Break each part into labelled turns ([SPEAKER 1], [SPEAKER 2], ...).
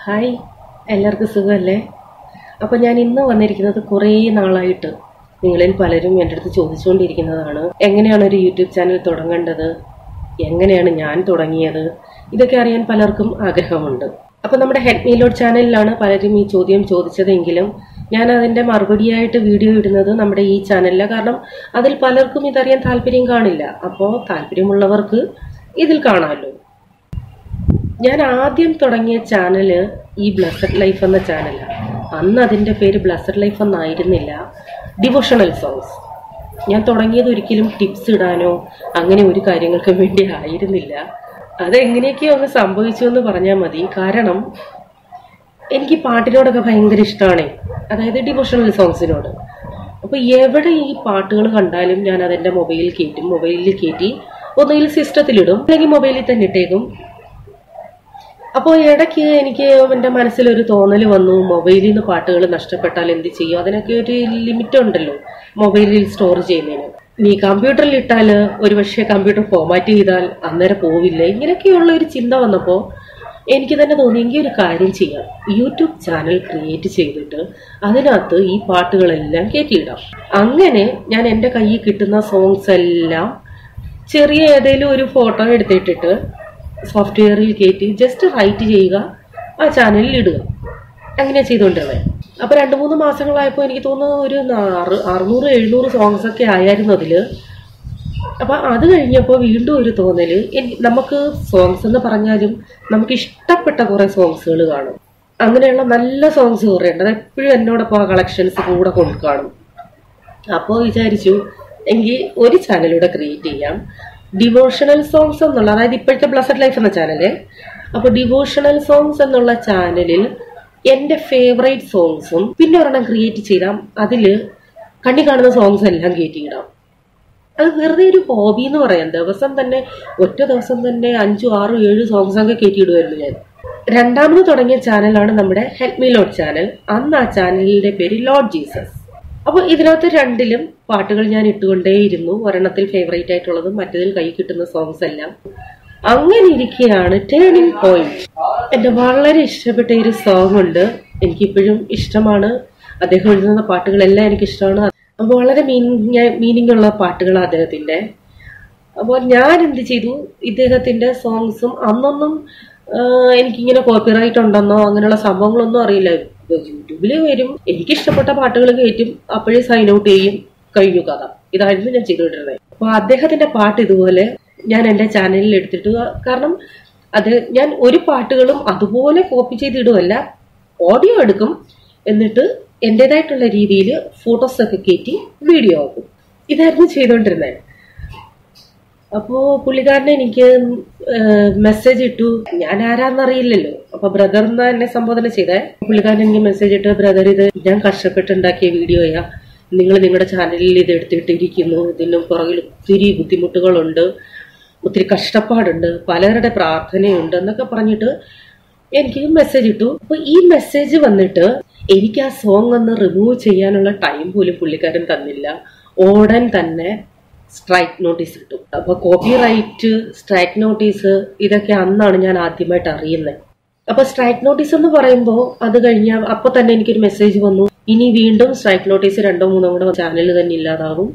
[SPEAKER 1] hi എല്ലാവർക്കും സുഖമല്ലേ അപ്പോൾ ഞാൻ ഇന്ന് വന്നിരിക്കുന്നത് കുറേ നാളായിട്ട് നിങ്ങളിൽ പലരും എൻ്റെ അടുത്ത് ചോദിച്ചുകൊണ്ടിരിക്കുന്നതാണ് എങ്ങനെയാണ് ഒരു യൂട്യൂബ് ചാനൽ തുടങ്ങേണ്ടത് എങ്ങനെയാണ് ഞാൻ തുടങ്ങിയത് ഇതൊക്കെ അറിയാൻ പലർക്കും ആഗ്രഹമുണ്ട് അപ്പോൾ നമ്മുടെ ഹെഡ് മീലോഡ് ചാനലിലാണ് പലരും ഈ ചോദ്യം ചോദിച്ചതെങ്കിലും ഞാൻ അതിൻ്റെ മറുപടിയായിട്ട് വീഡിയോ ഇടുന്നത് നമ്മുടെ ഈ ചാനലിലാണ് കാരണം അതിൽ പലർക്കും ഇതറിയാൻ താല്പര്യം കാണില്ല അപ്പോൾ താല്പര്യമുള്ളവർക്ക് ഇതിൽ കാണാമല്ലോ ഞാൻ ആദ്യം തുടങ്ങിയ ചാനല് ഈ ബ്ലസ്സഡ് ലൈഫ് എന്ന ചാനലാണ് അന്ന് അതിൻ്റെ പേര് ബ്ലസ്സഡ് ലൈഫ് എന്നായിരുന്നില്ല ഡിവോഷണൽ സോങ്സ് ഞാൻ തുടങ്ങിയത് ഒരിക്കലും ടിപ്സ് ഇടാനോ അങ്ങനെ ഒരു കാര്യങ്ങൾക്കും വേണ്ടി ആയിരുന്നില്ല അതെങ്ങനെയൊക്കെയോ അങ്ങ് സംഭവിച്ചു എന്ന് പറഞ്ഞാൽ മതി കാരണം എനിക്ക് പാട്ടിനോടൊക്കെ ഭയങ്കര ഇഷ്ടമാണ് അതായത് ഡിവോഷണൽ സോങ്സിനോട് അപ്പോൾ എവിടെ ഈ പാട്ടുകൾ കണ്ടാലും ഞാൻ അതെൻ്റെ മൊബൈലിൽ കയറ്റും മൊബൈലിൽ കയറ്റി ഒന്നുകിൽ സിസ്റ്റത്തിലിടും അല്ലെങ്കിൽ മൊബൈലിൽ തന്നെ ഇട്ടേക്കും അപ്പോൾ ഇടയ്ക്ക് എനിക്ക് എൻ്റെ മനസ്സിലൊരു തോന്നൽ വന്നു മൊബൈലിൽ നിന്ന് പാട്ടുകൾ നഷ്ടപ്പെട്ടാൽ എന്ത് ചെയ്യും അതിനൊക്കെ ഒരു ലിമിറ്റ് ഉണ്ടല്ലോ മൊബൈലിൽ സ്റ്റോർ ചെയ്യുന്നതിന് നീ കമ്പ്യൂട്ടറിൽ ഇട്ടാൽ ഒരുപക്ഷെ കമ്പ്യൂട്ടർ ഫോമാറ്റ് ചെയ്താൽ അന്നേരം പോവില്ല ഇങ്ങനെയൊക്കെയുള്ള ഒരു ചിന്ത വന്നപ്പോൾ എനിക്ക് തന്നെ തോന്നി എങ്കിൽ ഒരു കാര്യം ചെയ്യാം യൂട്യൂബ് ചാനൽ ക്രിയേറ്റ് ചെയ്തിട്ട് അതിനകത്ത് ഈ പാട്ടുകളെല്ലാം കയറ്റിയിടാം അങ്ങനെ ഞാൻ എൻ്റെ കയ്യിൽ കിട്ടുന്ന സോങ്സ് എല്ലാം ചെറിയ ഏതെങ്കിലും ഒരു ഫോട്ടോ എടുത്തിട്ടിട്ട് സോഫ്റ്റ്വെയറിൽ കയറ്റി ജസ്റ്റ് റൈറ്റ് ചെയ്യുക ആ ചാനലിൽ ഇടുക അങ്ങനെ ചെയ്തുകൊണ്ടിരുന്നത് അപ്പോൾ രണ്ട് മൂന്ന് മാസങ്ങളായപ്പോൾ എനിക്ക് തോന്നുന്നു ഒരു ആറ് അറുന്നൂറ് എഴുന്നൂറ് സോങ്സ് ഒക്കെ ആയിരുന്നു അതിൽ അപ്പോൾ അത് കഴിഞ്ഞപ്പോൾ വീണ്ടും ഒരു തോന്നൽ നമുക്ക് സോങ്സ് എന്ന് പറഞ്ഞാലും നമുക്ക് ഇഷ്ടപ്പെട്ട കുറേ സോങ്സുകൾ കാണും അങ്ങനെയുള്ള നല്ല സോങ്സ് കുറേ ഉണ്ട് അത് എപ്പോഴും എന്നോടൊപ്പം ആ കളക്ഷൻസ് കൂടെ കൊണ്ട് കാണും അപ്പോൾ വിചാരിച്ചു എങ്കിൽ ഒരു ചാനലൂടെ ക്രിയേറ്റ് ചെയ്യാം ഡിവോഷണൽ സോങ്സ് എന്നുള്ള അതായത് ഇപ്പോഴത്തെ ബ്ലസഡ് ലൈഫ് എന്ന ചാനല് അപ്പോൾ ഡിവോഷണൽ സോങ്സ് എന്നുള്ള ചാനലിൽ എൻ്റെ ഫേവറേറ്റ് സോങ്സും പിന്നെ ഒരെണ്ണം ക്രിയേറ്റ് ചെയ്താൽ അതിൽ കണ്ണി കാണുന്ന സോങ്സ് എല്ലാം കയറ്റിയിടാം അത് വെറുതെ ഒരു ഹോബി എന്ന് പറയാം ദിവസം തന്നെ ഒറ്റ ദിവസം തന്നെ അഞ്ചു ആറു ഏഴ് സോങ്സ് ഒക്കെ കയറ്റിയിടുമായിരുന്നു ഞാൻ രണ്ടാമത് തുടങ്ങിയ ചാനലാണ് നമ്മുടെ ഹെൽപ്പ് മീ ലോഡ് ചാനൽ അന്ന് ആ ചാനലിന്റെ പേര് ലോഡ് ജീസസ് അപ്പോൾ ഇതിനകത്ത് രണ്ടിലും പാട്ടുകൾ ഞാൻ ഇട്ടുകൊണ്ടേയിരുന്നു ഒരെണ്ണത്തിൽ ഫേവറേറ്റ് ആയിട്ടുള്ളതും മറ്റതിൽ കൈ കിട്ടുന്ന സോങ്സ് എല്ലാം അങ്ങനെ ഇരിക്കുകയാണ് ടേണിംഗ് പോയിന്റ് എന്റെ വളരെ ഇഷ്ടപ്പെട്ട ഒരു സോങ് ഉണ്ട് എനിക്കിപ്പോഴും ഇഷ്ടമാണ് അദ്ദേഹം എഴുതുന്ന പാട്ടുകളെല്ലാം എനിക്ക് ഇഷ്ടമാണ് അപ്പോൾ വളരെ മീനിങ് മീനിങ് ഉള്ള പാട്ടുകളാണ് അദ്ദേഹത്തിന്റെ അപ്പോൾ ഞാൻ എന്ത് ചെയ്തു ഇദ്ദേഹത്തിന്റെ സോങ്സും അന്നൊന്നും എനിക്കിങ്ങനെ കോപ്പിറൈറ്റ് ഉണ്ടെന്നോ അങ്ങനെയുള്ള സംഭവങ്ങളൊന്നും അറിയില്ല യൂട്യൂബിൽ വരും എനിക്ക് ഇഷ്ടപ്പെട്ട പാട്ടുകൾ കയറ്റും അപ്പോഴേ സൈൻ ഔട്ട് ചെയ്യും കഴിഞ്ഞു കഥ ഇതായിരുന്നു ഞാൻ ചെയ്തുകൊണ്ടിരുന്നത് അപ്പോൾ അദ്ദേഹത്തിന്റെ പാട്ട് ഇതുപോലെ ഞാൻ എൻ്റെ ചാനലിൽ എടുത്തിട്ട് കാരണം അത് ഞാൻ ഒരു പാട്ടുകളും അതുപോലെ കോപ്പി ചെയ്തിടുമല്ല ഓഡിയോ എടുക്കും എന്നിട്ട് എൻ്റെതായിട്ടുള്ള രീതിയിൽ ഫോട്ടോസ് ഒക്കെ കയറ്റി വീഡിയോ ആക്കും ഇതായിരുന്നു ചെയ്തുകൊണ്ടിരുന്നത് അപ്പോൾ പുള്ളിക്കാരനെ എനിക്ക് മെസ്സേജ് ഇട്ടു ഞാൻ ആരാന്നറിയില്ലല്ലോ അപ്പൊ ബ്രദർ എന്നാ എന്നെ സംബോധന ചെയ്തേ പുള്ളിക്കാരൻ എനിക്ക് മെസ്സേജ് ഇട്ട് ബ്രദർ ഇത് ഞാൻ കഷ്ടപ്പെട്ടുണ്ടാക്കിയ വീഡിയോയാ നിങ്ങൾ നിങ്ങളുടെ ചാനലിൽ ഇത് എടുത്തിട്ടിരിക്കുന്നു ഇതിന് പുറകിൽ ഒത്തിരി ബുദ്ധിമുട്ടുകളുണ്ട് ഒത്തിരി കഷ്ടപ്പാടുണ്ട് പലരുടെ പ്രാർത്ഥനയുണ്ട് എന്നൊക്കെ പറഞ്ഞിട്ട് എനിക്ക് മെസ്സേജ് ഇട്ടു അപ്പൊ ഈ മെസ്സേജ് വന്നിട്ട് എനിക്ക് ആ സോങ് ഒന്ന് റിമൂവ് ചെയ്യാനുള്ള ടൈം പോലും പുള്ളിക്കാരൻ തന്നില്ല ഓടൻ തന്നെ സ്ട്രൈക്ക് നോട്ടീസ് കിട്ടും അപ്പൊ കോപ്പി റൈറ്റ് സ്ട്രൈക്ക് നോട്ടീസ് ഇതൊക്കെ അന്നാണ് ഞാൻ ആദ്യമായിട്ട് അറിയുന്നത് അപ്പൊ സ്ട്രൈക്ക് നോട്ടീസ് എന്ന് പറയുമ്പോൾ അത് കഴിഞ്ഞാൽ അപ്പൊ തന്നെ എനിക്കൊരു മെസ്സേജ് വന്നു ഇനി വീണ്ടും സ്ട്രൈക്ക് നോട്ടീസ് രണ്ടോ മൂന്നോ കൂടെ ചാനൽ തന്നെ ഇല്ലാതാവും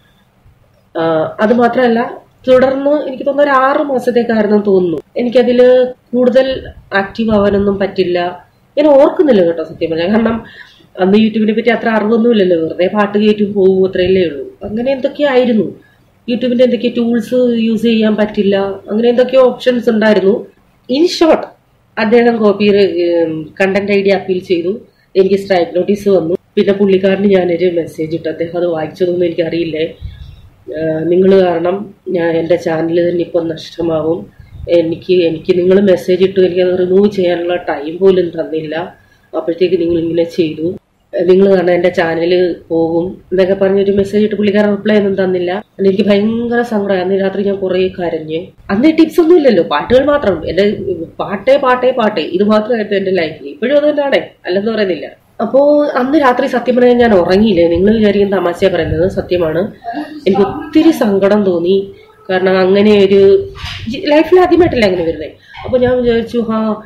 [SPEAKER 1] അത് മാത്രമല്ല തുടർന്ന് എനിക്ക് തോന്നുന്നു ഒരു ആറ് മാസത്തേക്കായിരുന്നു തോന്നുന്നു എനിക്കതിൽ കൂടുതൽ ആക്റ്റീവ് ആവാനൊന്നും പറ്റില്ല ഞാൻ ഓർക്കുന്നില്ല കേട്ടോ സത്യം പറഞ്ഞാൽ കാരണം അന്ന് യൂട്യൂബിനെ പറ്റി അത്ര അറിവൊന്നുമില്ലല്ലോ വെറുതെ പാട്ട് കയറ്റും പോകും അത്രയല്ലേ ഉള്ളൂ അങ്ങനെ എന്തൊക്കെയായിരുന്നു യൂട്യൂബിന്റെ എന്തൊക്കെയോ ടൂൾസ് യൂസ് ചെയ്യാൻ പറ്റില്ല അങ്ങനെ എന്തൊക്കെയോ ഓപ്ഷൻസ് ഉണ്ടായിരുന്നു ഇൻ ഷോർട്ട് അദ്ദേഹം കോപ്പി കണ്ടന്റ് ഐഡിയ അപ്പീൽ ചെയ്തു എനിക്ക് സ്ട്രൈക്ക് നോട്ടീസ് വന്നു പിന്നെ പുള്ളിക്കാരന് ഞാനൊരു മെസ്സേജ് ഇട്ടു അദ്ദേഹം അത് വായിച്ചതൊന്നും എനിക്കറിയില്ലേ നിങ്ങൾ കാരണം ഞാൻ എൻ്റെ ചാനൽ തന്നെ ഇപ്പം നഷ്ടമാവും എനിക്ക് എനിക്ക് നിങ്ങൾ മെസ്സേജ് ഇട്ടു എനിക്കത് റിമൂവ് ചെയ്യാനുള്ള ടൈം പോലും തന്നില്ല അപ്പോഴത്തേക്ക് നിങ്ങൾ ഇങ്ങനെ ചെയ്തു നിങ്ങൾ കാരണം എൻ്റെ ചാനൽ പോകും എന്നൊക്കെ പറഞ്ഞൊരു മെസ്സേജ് ഇട്ട് പുള്ളിക്കാരൻ റിപ്ലൈ ഒന്നും തന്നില്ല എനിക്ക് ഭയങ്കര സങ്കടമായി അന്ന് രാത്രി ഞാൻ കുറേ കരഞ്ഞ് അന്ന് ടിപ്സ് ഒന്നും ഇല്ലല്ലോ പാട്ടുകൾ മാത്രം എൻ്റെ പാട്ടേ പാട്ടേ പാട്ടേ ഇത് മാത്രമായിരുന്നു എൻ്റെ ലൈഫിൽ ഇപ്പോഴും അത് തന്നെയാണേ അല്ലെന്ന് പറയുന്നില്ല അപ്പോ അന്ന് രാത്രി സത്യം പറഞ്ഞാൽ ഞാൻ ഉറങ്ങിയില്ലേ നിങ്ങൾ വിചാരിക്കുന്ന തമാശ പറയുന്നത് സത്യമാണ് എനിക്ക് ഒത്തിരി സങ്കടം തോന്നി കാരണം അങ്ങനെ ഒരു ലൈഫിൽ ആദ്യമായിട്ടല്ല അങ്ങനെ വരുന്നത് അപ്പൊ ഞാൻ വിചാരിച്ചു ഹാ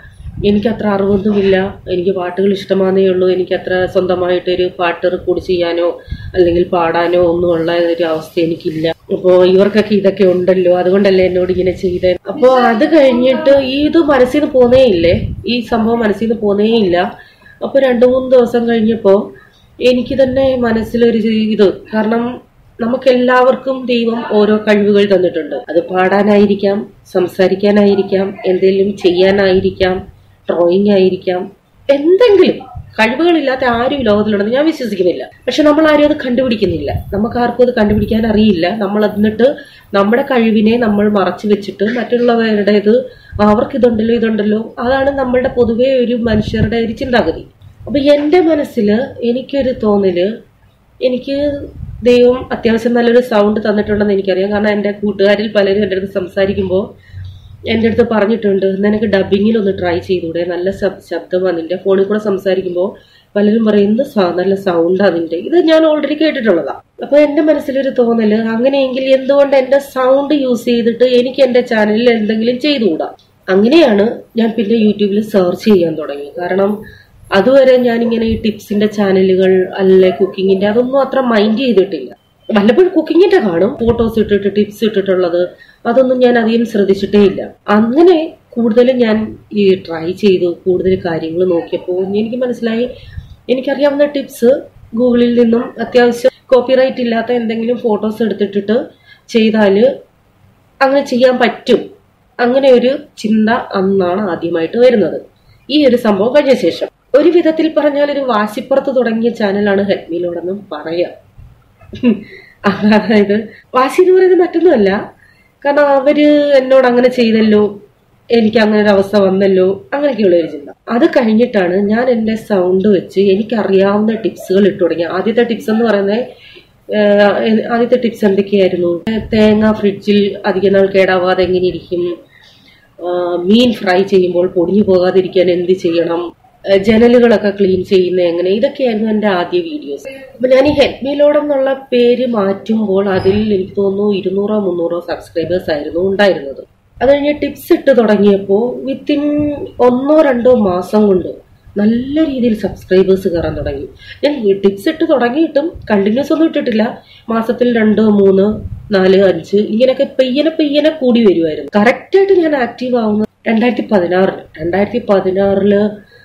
[SPEAKER 1] എനിക്ക് അത്ര അറിവൊന്നുമില്ല എനിക്ക് പാട്ടുകൾ ഇഷ്ടമാണെന്നേ ഉള്ളൂ എനിക്ക് അത്ര സ്വന്തമായിട്ടൊരു പാട്ട് റെക്കോർഡ് ചെയ്യാനോ അല്ലെങ്കിൽ പാടാനോ ഒന്നുമുള്ള ഒരു അവസ്ഥ എനിക്കില്ല അപ്പോൾ ഇവർക്കൊക്കെ ഇതൊക്കെ ഉണ്ടല്ലോ അതുകൊണ്ടല്ലേ എന്നോട് ഇങ്ങനെ ചെയ്തേ അപ്പോൾ അത് കഴിഞ്ഞിട്ട് ഈ ഇത് മനസ്സിൽ നിന്ന് പോന്നേ ഇല്ലേ ഈ സംഭവം മനസ്സിൽ നിന്ന് പോന്നേ ഇല്ല അപ്പോൾ രണ്ട് മൂന്ന് ദിവസം കഴിഞ്ഞപ്പോൾ എനിക്ക് തന്നെ മനസ്സിലൊരു ഇത് കാരണം നമുക്ക് എല്ലാവർക്കും ദൈവം ഓരോ കഴിവുകൾ തന്നിട്ടുണ്ട് അത് പാടാനായിരിക്കാം സംസാരിക്കാനായിരിക്കാം എന്തെങ്കിലും ചെയ്യാനായിരിക്കാം ഡ്രോയിങ് ആയിരിക്കാം എന്തെങ്കിലും കഴിവുകളില്ലാത്ത ആരും ഈ ലോകത്തിലുണ്ടെന്ന് ഞാൻ വിശ്വസിക്കുന്നില്ല പക്ഷെ നമ്മൾ ആരും അത് കണ്ടുപിടിക്കുന്നില്ല നമുക്ക് ആർക്കും അത് കണ്ടുപിടിക്കാൻ അറിയില്ല നമ്മൾ എന്നിട്ട് നമ്മുടെ കഴിവിനെ നമ്മൾ മറച്ചു വെച്ചിട്ട് മറ്റുള്ളവരുടേത് അവർക്ക് ഇതുണ്ടല്ലോ ഇതുണ്ടല്ലോ അതാണ് നമ്മളുടെ പൊതുവെ ഒരു മനുഷ്യരുടെ ഒരു ചിന്താഗതി അപ്പൊ എന്റെ മനസ്സിൽ എനിക്കൊരു തോന്നല് എനിക്ക് ദൈവം അത്യാവശ്യം നല്ലൊരു സൗണ്ട് തന്നിട്ടുണ്ടെന്ന് എനിക്കറിയാം കാരണം എൻ്റെ കൂട്ടുകാരിൽ പലരും എൻ്റെ അടുത്ത് സംസാരിക്കുമ്പോൾ എൻ്റെ അടുത്ത് പറഞ്ഞിട്ടുണ്ട് നിനക്ക് ഡബിങ്ങിൽ ഒന്ന് ട്രൈ ചെയ്തൂടെ നല്ല ശബ്- ശബ്ദമാണ് നിന്റെ ഫോണിൽ കൂടെ സംസാരിക്കുമ്പോൾ പലരും പറയുന്നത് സ- നല്ല സൗണ്ട് അതിന്റെ ഇത് ഞാൻ ഓൾറെഡി കേട്ടിട്ടുള്ളതാ അപ്പൊ എന്റെ മനസ്സിലൊരു തോന്നല് അങ്ങനെയെങ്കിൽ എന്തുകൊണ്ട് എന്റെ സൗണ്ട് യൂസ് ചെയ്തിട്ട് എനിക്ക് എന്റെ ചാനലിൽ എന്തെങ്കിലും ചെയ്തുകൂടാ അങ്ങനെയാണ് ഞാൻ പിന്നെ യൂട്യൂബിൽ സെർച്ച് ചെയ്യാൻ തുടങ്ങി കാരണം അതുവരെ ഞാനിങ്ങനെ ഈ ടിപ്സിന്റെ ചാനലുകൾ അല്ലെ കുക്കിങ്ങിന്റെ അതൊന്നും അത്ര മൈൻഡ് ചെയ്തിട്ടില്ല വല്ലപ്പോഴും കുക്കിങ്ങിന്റെ കാണും ഫോട്ടോസ് ഇട്ടിട്ട് ടിപ്സ് ഇട്ടിട്ടുള്ളത് അതൊന്നും ഞാൻ അധികം ശ്രദ്ധിച്ചിട്ടേ ഇല്ല അങ്ങനെ കൂടുതലും ഞാൻ ഈ ട്രൈ ചെയ്തു കൂടുതൽ കാര്യങ്ങൾ നോക്കിയപ്പോൾ എനിക്ക് മനസ്സിലായി എനിക്കറിയാവുന്ന ടിപ്സ് ഗൂഗിളിൽ നിന്നും അത്യാവശ്യം കോപ്പിറൈറ്റ് ഇല്ലാത്ത എന്തെങ്കിലും ഫോട്ടോസ് എടുത്തിട്ടിട്ട് ചെയ്താല് അങ്ങനെ ചെയ്യാൻ പറ്റും അങ്ങനെ ഒരു ചിന്ത അന്നാണ് ആദ്യമായിട്ട് വരുന്നത് ഈ ഒരു സംഭവം കഴിഞ്ഞ ശേഷം ഒരു വിധത്തിൽ പറഞ്ഞാൽ ഒരു വാശിപ്പുറത്ത് തുടങ്ങിയ ചാനലാണ് ഹെഡ്മിലോടെന്നും പറയാം അതായത് വാശി എന്ന് പറയുന്നത് മറ്റൊന്നുമല്ല കാരണം അവര് എന്നോട് അങ്ങനെ ചെയ്തല്ലോ എനിക്ക് അങ്ങനെ ഒരു അവസ്ഥ വന്നല്ലോ അങ്ങനെയൊക്കെയുള്ള ഒരു ചിന്ത അത് കഴിഞ്ഞിട്ടാണ് ഞാൻ എന്റെ സൗണ്ട് വെച്ച് എനിക്കറിയാവുന്ന ടിപ്സുകൾ ഇട്ടു തുടങ്ങി ആദ്യത്തെ ടിപ്സ് എന്ന് പറയുന്നത് ഏഹ്, ആദ്യത്തെ ടിപ്സ് എന്തൊക്കെയായിരുന്നു തേങ്ങ ഫ്രിഡ്ജിൽ അധികം നാൾ കേടാവാതെ എങ്ങനെ ഇരിക്കും ആഹ് മീൻ ഫ്രൈ ചെയ്യുമ്പോൾ പൊടിഞ്ഞു പോകാതിരിക്കാൻ എന്ത് ചെയ്യണം ആഹ് ജനലുകളൊക്കെ ക്ലീൻ ചെയ്യുന്ന എങ്ങനെ ഇതൊക്കെയായിരുന്നു എന്റെ ആദ്യ വീഡിയോസ് അപ്പൊ ഞാൻ ഈ ഹെൽപ്പ് മീലോഡ് എന്നുള്ള പേര് മാറ്റുമ്പോൾ അതിൽ എനിക്ക് തോന്നുന്നു ഇരുന്നൂറോ മുന്നൂറോ സബ്സ്ക്രൈബേഴ്സ് ആയിരുന്നു ഉണ്ടായിരുന്നത് അത് കഴിഞ്ഞ് ടിപ്സ് ഇട്ട് തുടങ്ങിയപ്പോൾ വിത്തിൻ ഒന്നോ രണ്ടോ മാസം കൊണ്ട് നല്ല രീതിയിൽ സബ്സ്ക്രൈബേഴ്സ് കയറാൻ തുടങ്ങി ഞാൻ ടിപ്സ് ഇട്ട് തുടങ്ങിയിട്ടും കണ്ടിന്യൂസ് ഒന്നും ഇട്ടിട്ടില്ല മാസത്തിൽ രണ്ട് മൂന്ന് നാല് അഞ്ച് ഇങ്ങനെയൊക്കെ പെയ്യനെ പെയ്യനെ കൂടി വരുമായിരുന്നു കറക്റ്റായിട്ട് ഞാൻ ആക്റ്റീവ് ആവുന്നത് രണ്ടായിരത്തി പതിനാറില് രണ്ടായിരത്തി പതിനാറില്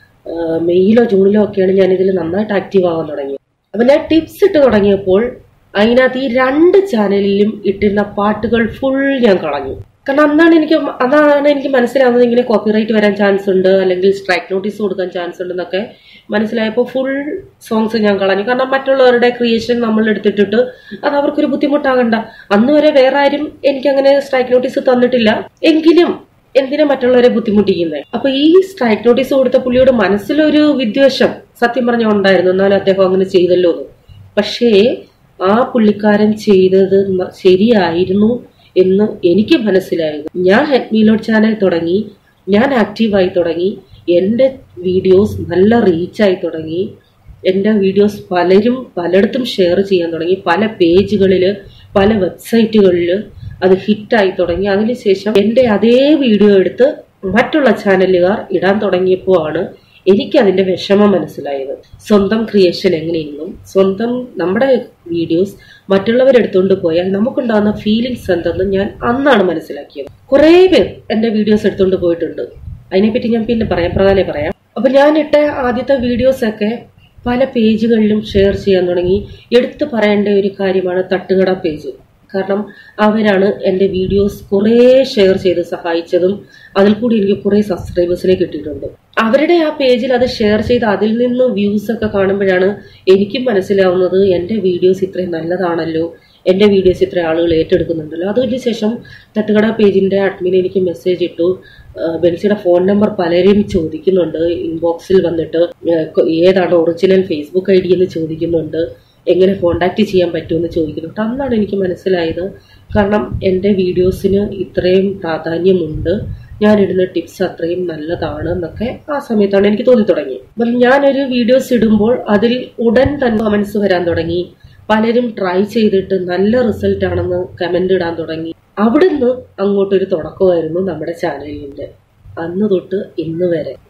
[SPEAKER 1] മെയ്യിലോ ജൂണിലോ ഒക്കെയാണ് ഞാൻ ഇതിൽ നന്നായിട്ട് ആക്റ്റീവ് ആവാൻ തുടങ്ങിയത് അപ്പൊ ഞാൻ ടിപ്സ് ഇട്ട് തുടങ്ങിയപ്പോൾ അതിനകത്ത് ഈ രണ്ട് ചാനലിലും ഇട്ടിരുന്ന പാട്ടുകൾ ഫുൾ ഞാൻ കളഞ്ഞു കാരണം അന്നാണ് എനിക്ക് അതാണ് എനിക്ക് മനസ്സിലാവുന്നത് ഇങ്ങനെ കോപ്പിറൈറ്റ് വരാൻ ചാൻസ് ഉണ്ട് അല്ലെങ്കിൽ സ്ട്രൈക്ക് നോട്ടീസ് കൊടുക്കാൻ ചാൻസ് ഉണ്ടെന്നൊക്കെ മനസ്സിലായപ്പോൾ ഫുൾ സോങ്സ് ഞാൻ കളഞ്ഞു കാരണം മറ്റുള്ളവരുടെ ക്രിയേഷൻ നമ്മൾ എടുത്തിട്ടിട്ട് അത് അവർക്കൊരു ബുദ്ധിമുട്ടാകണ്ട അന്ന് വരെ വേറെ ആരും എനിക്ക് അങ്ങനെ സ്ട്രൈക്ക് നോട്ടീസ് തന്നിട്ടില്ല എങ്കിലും എന്തിനാ മറ്റുള്ളവരെ ബുദ്ധിമുട്ടിക്കുന്നത് അപ്പൊ ഈ സ്ട്രൈക്ക് നോട്ടീസ് കൊടുത്ത പുള്ളിയോട് മനസ്സിലൊരു വിദ്വേഷം സത്യം പറഞ്ഞ ഉണ്ടായിരുന്നു എന്നാലും അദ്ദേഹം അങ്ങനെ ചെയ്തല്ലോ എന്ന് പക്ഷേ ആ പുള്ളിക്കാരൻ ചെയ്തത് ന- ശരിയായിരുന്നു എന്ന് എനിക്ക് മനസ്സിലായത് ഞാൻ ഹെഡ്മീലോഡ് ചാനൽ തുടങ്ങി ഞാൻ ആക്റ്റീവായി തുടങ്ങി എൻ്റെ വീഡിയോസ് നല്ല റീച്ചായി തുടങ്ങി എൻ്റെ വീഡിയോസ് പലരും പലയിടത്തും ഷെയർ ചെയ്യാൻ തുടങ്ങി പല പേജുകളിൽ പല വെബ്സൈറ്റുകളിൽ അത് ഹിറ്റായി തുടങ്ങി അതിനുശേഷം എൻ്റെ അതേ വീഡിയോ എടുത്ത് മറ്റുള്ള ചാനലുകാർ ഇടാൻ തുടങ്ങിയപ്പോൾ ആണ് എനിക്ക് അതിന്റെ വിഷമം മനസ്സിലായത് സ്വന്തം ക്രിയേഷൻ എങ്ങനെയെന്നും സ്വന്തം നമ്മുടെ വീഡിയോസ് മറ്റുള്ളവരെടുത്തുകൊണ്ട് പോയാൽ നമുക്കുണ്ടാകുന്ന ഫീലിങ്സ് എന്തെന്ന് ഞാൻ അന്നാണ് മനസ്സിലാക്കിയത് കുറേ പേർ എന്റെ വീഡിയോസ് എടുത്തുകൊണ്ട് പോയിട്ടുണ്ട് അതിനെപ്പറ്റി ഞാൻ പിന്നെ പറയാം പ്രധാനം പറയാം അപ്പൊ ഞാൻ ഇട്ട ആദ്യത്തെ വീഡിയോസ് ഒക്കെ പല പേജുകളിലും ഷെയർ ചെയ്യാൻ തുടങ്ങി എടുത്തു പറയേണ്ട ഒരു കാര്യമാണ് തട്ടുകട പേജ് കാരണം അവരാണ് എൻ്റെ വീഡിയോസ് കുറേ ഷെയർ ചെയ്ത് സഹായിച്ചതും അതിൽ കൂടി എനിക്ക് കുറേ സബ്സ്ക്രൈബേഴ്സിനെ കിട്ടിയിട്ടുണ്ട് അവരുടെ ആ പേജിൽ അത് ഷെയർ ചെയ്ത് അതിൽ നിന്ന് വ്യൂസ് ഒക്കെ കാണുമ്പോഴാണ് എനിക്കും മനസ്സിലാവുന്നത് എൻ്റെ വീഡിയോസ് ഇത്രയും നല്ലതാണല്ലോ എൻ്റെ വീഡിയോസ് ഇത്ര ആളുകൾ ഏറ്റെടുക്കുന്നുണ്ടല്ലോ അതിന് ശേഷം തട്ടുകട പേജിന്റെ അഡ്മിൻ എനിക്ക് മെസ്സേജ് ഇട്ടു ആ, ബെൻസിയുടെ ഫോൺ നമ്പർ പലരും ചോദിക്കുന്നുണ്ട് ഇൻബോക്സിൽ വന്നിട്ട് ആ, ഏതാണ് ഒറിജിനൽ ഫേസ്ബുക്ക് ഐ ഡി എന്ന് ചോദിക്കുന്നുണ്ട് എങ്ങനെ കോണ്ടാക്ട് ചെയ്യാൻ പറ്റുമെന്ന് ചോദിക്കുന്നുണ്ട് അന്നാണ് എനിക്ക് മനസ്സിലായത് കാരണം എൻ്റെ വീഡിയോസിന് ഇത്രയും പ്രാധാന്യമുണ്ട് ഞാനിടുന്ന ടിപ്സ് അത്രയും നല്ലതാണ് എന്നൊക്കെ ആ സമയത്താണ് എനിക്ക് തോന്നി തുടങ്ങി അപ്പം ഞാനൊരു വീഡിയോസ് ഇടുമ്പോൾ അതിൽ ഉടൻ തന്നെ കമൻസ് വരാൻ തുടങ്ങി പലരും ട്രൈ ചെയ്തിട്ട് നല്ല റിസൾട്ട് ആണെന്ന് കമന്റ് ഇടാൻ തുടങ്ങി അവിടുന്ന് അങ്ങോട്ടൊരു തുടക്കമായിരുന്നു നമ്മുടെ ചാനലിന്റെ അന്ന് തൊട്ട് ഇന്ന് വരെ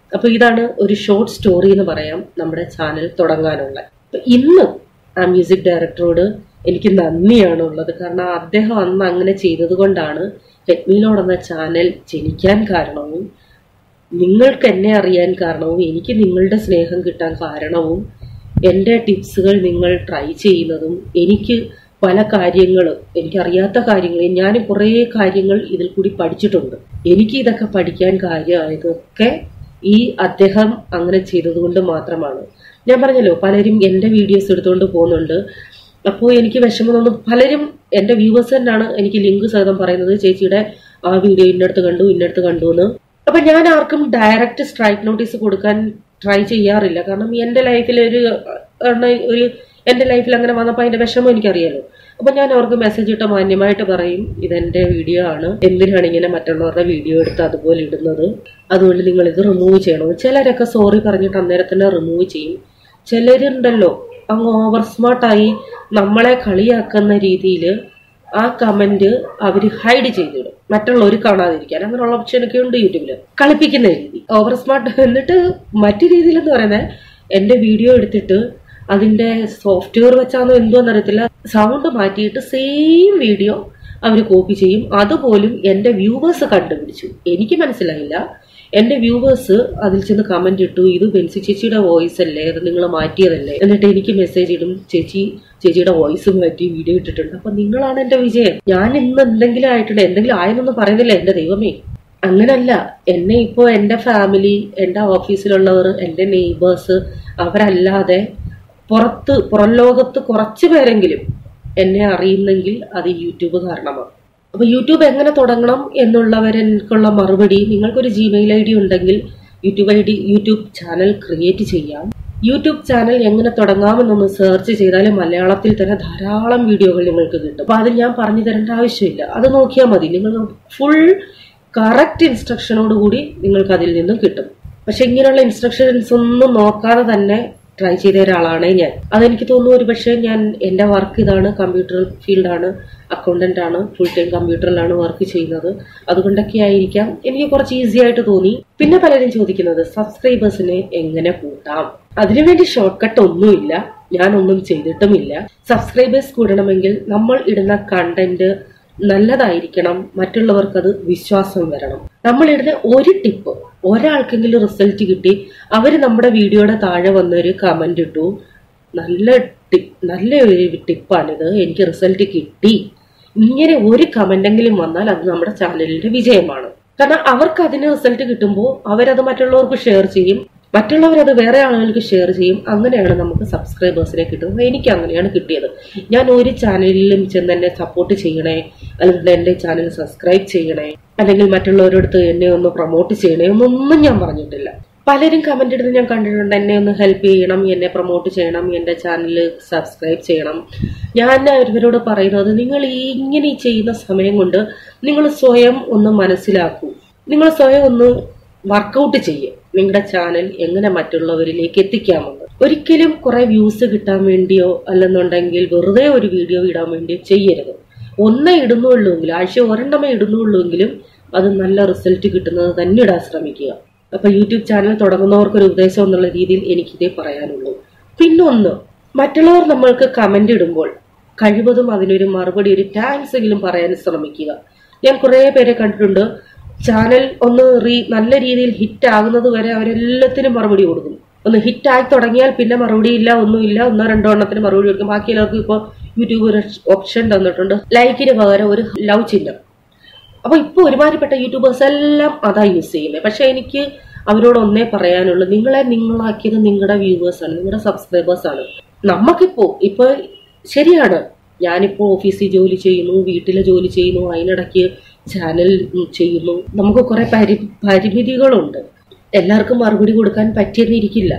[SPEAKER 1] അപ്പൊ ഇതാണ് ഒരു ഷോർട്ട് സ്റ്റോറി എന്ന് പറയാം നമ്മുടെ ചാനൽ തുടങ്ങാനുള്ള അപ്പൊ ഇന്ന് ആ മ്യൂസിക് ഡയറക്ടറോട് എനിക്ക് നന്ദിയാണ് ഉള്ളത് കാരണം അദ്ദേഹം അന്ന് അങ്ങനെ ചെയ്തത് കൊണ്ടാണ് ഹെഡ്മീലോഡ് എന്ന ചാനൽ ജനിക്കാൻ കാരണവും നിങ്ങൾക്ക് എന്നെ അറിയാൻ കാരണവും എനിക്ക് നിങ്ങളുടെ സ്നേഹം കിട്ടാൻ കാരണവും എൻ്റെ ടിപ്സുകൾ നിങ്ങൾ ട്രൈ ചെയ്യുന്നതും എനിക്ക് പല കാര്യങ്ങൾ എനിക്കറിയാത്ത കാര്യങ്ങൾ ഞാൻ കുറേ കാര്യങ്ങൾ ഇതിൽ കൂടി പഠിച്ചിട്ടുണ്ട് എനിക്ക് ഇതൊക്കെ പഠിക്കാൻ കാര്യമായതൊക്കെ ഈ അദ്ദേഹം അങ്ങനെ ചെയ്തതുകൊണ്ട് മാത്രമാണ് ഞാൻ പറഞ്ഞല്ലോ പലരും എൻ്റെ വീഡിയോസ് എടുത്തുകൊണ്ട് പോകുന്നുണ്ട് അപ്പോൾ എനിക്ക് വിഷമം തോന്നും പലരും എൻ്റെ വ്യൂവേഴ്സ് തന്നെയാണ് എനിക്ക് ലിങ്ക് സഹിതം പറയുന്നത് ചേച്ചിയുടെ ആ വീഡിയോ ഇന്നടുത്ത് കണ്ടു ഇന്നടുത്ത് കണ്ടു എന്ന് അപ്പൊ ഞാൻ ആർക്കും ഡയറക്റ്റ് സ്ട്രൈക്ക് നോട്ടീസ് കൊടുക്കാൻ ട്രൈ ചെയ്യാറില്ല കാരണം എൻ്റെ ലൈഫിൽ ഒരു എണ്ണ- ഒരു എൻ്റെ ലൈഫിൽ അങ്ങനെ വന്നപ്പോൾ അതിന്റെ വിഷമം എനിക്കറിയാലോ അപ്പൊ ഞാൻ അവർക്ക് മെസ്സേജ് ഇട്ട മാന്യമായിട്ട് പറയും ഇതെന്റെ വീഡിയോ ആണ് എന്തിനാണ് ഇങ്ങനെ മറ്റുള്ളവരുടെ വീഡിയോ എടുത്ത് അതുപോലെ ഇടുന്നത് അതുകൊണ്ട് നിങ്ങൾ ഇത് റിമൂവ് ചെയ്യണം ചിലരൊക്കെ സോറി പറഞ്ഞിട്ട് അന്നേരം തന്നെ റിമൂവ് ചെയ്യും ചിലരുണ്ടല്ലോ അങ്ങ് ഓവർ സ്മാർട്ടായി നമ്മളെ കളിയാക്കുന്ന രീതിയിൽ ആ കമന്റ് അവർ ഹൈഡ് ചെയ്തിടും മറ്റുള്ളവർ കാണാതിരിക്കാൻ അങ്ങനെയുള്ള ഓപ്ഷൻ ഒക്കെ ഉണ്ട് യൂട്യൂബിൽ കളിപ്പിക്കുന്ന രീതി ഓവർ സ്മാർട്ട് എന്നിട്ട് മറ്റു രീതിയിൽ എന്ന് പറയുന്നത് എന്റെ വീഡിയോ എടുത്തിട്ട് അതിന്റെ സോഫ്റ്റ്വെയർ വെച്ചാണോ എന്തോന്ന് അറിയത്തില്ല സൗണ്ട് മാറ്റിയിട്ട് സെയിം വീഡിയോ അവർ കോപ്പി ചെയ്യും അതുപോലും എന്റെ വ്യൂവേഴ്സ് കണ്ടുപിടിച്ചു എനിക്ക് മനസ്സിലായില്ല എന്റെ വ്യൂവേഴ്സ് അതിൽ ചെന്ന് കമന്റ് ഇട്ടു ഇത് ബെൻസി ചേച്ചിയുടെ വോയിസ് അല്ലേ അത് നിങ്ങൾ മാറ്റിയതല്ലേ എന്നിട്ട് എനിക്ക് മെസ്സേജ് ഇടും ചേച്ചി ചേച്ചിയുടെ വോയിസ് മാറ്റി വീഡിയോ ഇട്ടിട്ടുണ്ട് അപ്പൊ നിങ്ങളാണ് എന്റെ വിജയം ഞാൻ ഇന്ന് എന്തെങ്കിലും ആയിട്ടുണ്ട് എന്തെങ്കിലും ആയെന്നൊന്നും പറയുന്നില്ല എന്റെ ദൈവമേ അങ്ങനല്ല എന്നെ ഇപ്പോ എന്റെ ഫാമിലി എന്റെ ഓഫീസിലുള്ളവർ എന്റെ നെയ്ബേഴ്സ് അവരല്ലാതെ പുറത്ത് പുറം ലോകത്ത് കുറച്ചു പേരെങ്കിലും എന്നെ അറിയുന്നെങ്കിൽ അത് യൂട്യൂബ് കാരണമാണ് അപ്പൊ യൂട്യൂബ് എങ്ങനെ തുടങ്ങണം എന്നുള്ളവരെനിക്കുള്ള മറുപടി നിങ്ങൾക്കൊരു ജിമെയിൽ ഐ ഡി ഉണ്ടെങ്കിൽ YouTube I D YouTube channel create ചെയ്യാം യൂട്യൂബ് ചാനൽ എങ്ങനെ തുടങ്ങാമെന്നൊന്ന് സെർച്ച് ചെയ്താൽ മലയാളത്തിൽ തന്നെ ധാരാളം വീഡിയോകൾ നിങ്ങൾക്ക് കിട്ടും അപ്പൊ അത് ഞാൻ പറഞ്ഞു തരേണ്ട ആവശ്യമില്ല അത് നോക്കിയാൽ മതി നിങ്ങൾ ഫുൾ കറക്റ്റ് ഇൻസ്ട്രക്ഷനോട് കൂടി നിങ്ങൾക്ക് അതിൽ നിന്നും കിട്ടും പക്ഷെ ഇങ്ങനെയുള്ള ഇൻസ്ട്രക്ഷൻസ് ഒന്നും നോക്കാതെ തന്നെ ട്രൈ ചെയ്ത ഒരാളാണ് ഞാൻ അതെനിക്ക് തോന്നുന്നു ഒരു പക്ഷേ ഞാൻ എൻ്റെ വർക്ക് ഇതാണ് കമ്പ്യൂട്ടർ ഫീൽഡാണ് അക്കൗണ്ടന്റ് ആണ് ഫുൾ ടൈം കമ്പ്യൂട്ടറിലാണ് വർക്ക് ചെയ്യുന്നത് അതുകൊണ്ടൊക്കെ ആയിരിക്കാം എനിക്ക് കുറച്ച് ഈസി ആയിട്ട് തോന്നി പിന്നെ പലരും ചോദിക്കുന്നത് സബ്സ്ക്രൈബേഴ്സിനെ എങ്ങനെ കൂട്ടാം അതിനുവേണ്ടി ഷോർട്ട് കട്ട് ഒന്നുമില്ല ഞാനൊന്നും ചെയ്തിട്ടുമില്ല സബ്സ്ക്രൈബേഴ്സ് കൂടണമെങ്കിൽ നമ്മൾ ഇടുന്ന കണ്ടന്റ് നല്ലതായിരിക്കണം മറ്റുള്ളവർക്ക് അത് വിശ്വാസം വരണം നമ്മൾ ഇടുന്ന ഒരു ടിപ്പ് ഒരാൾക്കെങ്കിലും റിസൾട്ട് കിട്ടി അവർ നമ്മുടെ വീഡിയോയുടെ താഴെ വന്നൊരു കമന്റ് ഇട്ടു നല്ല ടിപ്പ് നല്ല ഒരു ടിപ്പാണിത് എനിക്ക് റിസൾട്ട് കിട്ടി ഇങ്ങനെ ഒരു കമന്റെങ്കിലും വന്നാൽ അത് നമ്മുടെ ചാനലിന്റെ വിജയമാണ് കാരണം അവർക്ക് അതിന് റിസൾട്ട് കിട്ടുമ്പോൾ അവരത് മറ്റുള്ളവർക്ക് ഷെയർ ചെയ്യും മറ്റുള്ളവർ അത് വേറെ ആളുകൾക്ക് ഷെയർ ചെയ്യും അങ്ങനെയാണ് നമുക്ക് സബ്സ്ക്രൈബേഴ്സിനെ കിട്ടുന്നത് എനിക്ക് അങ്ങനെയാണ് കിട്ടിയത് ഞാൻ ഒരു ചാനലിലും ചെന്ന് എന്നെ സപ്പോർട്ട് ചെയ്യണേ അല്ലെങ്കിൽ എന്റെ ചാനൽ സബ്സ്ക്രൈബ് ചെയ്യണേ അല്ലെങ്കിൽ മറ്റുള്ളവരടുത്ത് എന്നെ ഒന്ന് പ്രൊമോട്ട് ചെയ്യണേ എന്നൊന്നും ഞാൻ പറഞ്ഞിട്ടില്ല പലരും കമന്റ് ഇടുന്നത് ഞാൻ കണ്ടിട്ടുണ്ട് എന്നെ ഒന്ന് ഹെൽപ്പ് ചെയ്യണം എന്നെ പ്രൊമോട്ട് ചെയ്യണം എന്റെ ചാനൽ സബ്സ്ക്രൈബ് ചെയ്യണം ഞാൻ ഇവരോട് പറയുന്നത് നിങ്ങൾ ഈ ഇങ്ങനെ ഈ ചെയ്യുന്ന സമയം കൊണ്ട് നിങ്ങൾ സ്വയം ഒന്ന് മനസ്സിലാക്കൂ നിങ്ങൾ സ്വയം ഒന്ന് വർക്കൗട്ട് ചെയ്യും നിങ്ങളുടെ ചാനൽ എങ്ങനെ മറ്റുള്ളവരിലേക്ക് എത്തിക്കാമെന്ന് ഒരിക്കലും കുറെ വ്യൂസ് കിട്ടാൻ വേണ്ടിയോ അല്ലെന്നുണ്ടെങ്കിൽ വെറുതെ ഒരു വീഡിയോ ഇടാൻ വേണ്ടിയോ ചെയ്യരുത് ഒന്നേ ഇടുന്നുള്ളൂങ്കിലും ആഴ്ച ഒരെണ്ണമേ ഇടുന്നുള്ളൂങ്കിലും അത് നല്ല റിസൾട്ട് കിട്ടുന്നത് തന്നെ ഇടാൻ ശ്രമിക്കുക അപ്പൊ യൂട്യൂബ് ചാനൽ തുടങ്ങുന്നവർക്കൊരു ഉപദേശം എന്നുള്ള രീതിയിൽ എനിക്കിതേ പറയാനുള്ളൂ പിന്നൊന്ന് മറ്റുള്ളവർ നമ്മൾക്ക് കമന്റ് ഇടുമ്പോൾ കഴിവതും അതിനൊരു മറുപടി ഒരു താങ്ക്സ് എങ്കിലും പറയാൻ ശ്രമിക്കുക ഞാൻ കുറെ പേരെ കണ്ടിട്ടുണ്ട് ചാനൽ ഒന്ന് റീ നല്ല രീതിയിൽ ഹിറ്റ് ആകുന്നത് വരെ അവരെല്ലാത്തിനും മറുപടി കൊടുക്കും ഒന്ന് ഹിറ്റ് ആയി തുടങ്ങിയാൽ പിന്നെ മറുപടി ഇല്ല ഒന്നുമില്ല ഒന്നോ രണ്ടോ എണ്ണത്തിന് മറുപടി കൊടുക്കും ബാക്കി എല്ലാവർക്കും ഇപ്പോൾ യൂട്യൂബ് ഒരു ഓപ്ഷൻ തന്നിട്ടുണ്ട് ലൈക്കിന് പകരം ഒരു ലവ് ചിഹ്നം അപ്പൊ ഇപ്പൊ ഒരുമാതിരിപ്പെട്ട യൂട്യൂബേഴ്സ് എല്ലാം അതാ യൂസ് ചെയ്യുന്നത് പക്ഷെ എനിക്ക് അവരോട് ഒന്നേ പറയാനുള്ളൂ നിങ്ങളെ നിങ്ങളാക്കിയത് നിങ്ങളുടെ വ്യൂവേഴ്സ് ആണ് നിങ്ങളുടെ സബ്സ്ക്രൈബേഴ്സ് ആണ് നമുക്കിപ്പോ ഇപ്പൊ ശരിയാണ് ഞാനിപ്പോ ഓഫീസിൽ ജോലി ചെയ്യുന്നു വീട്ടിലെ ജോലി ചെയ്യുന്നു അതിനിടയ്ക്ക് ചാനൽ ചെയ്യുന്നു നമുക്ക് കുറെ പരി പരിമിതികളുണ്ട് എല്ലാവർക്കും മറുപടി കൊടുക്കാൻ പറ്റിയെന്നിരിക്കില്ല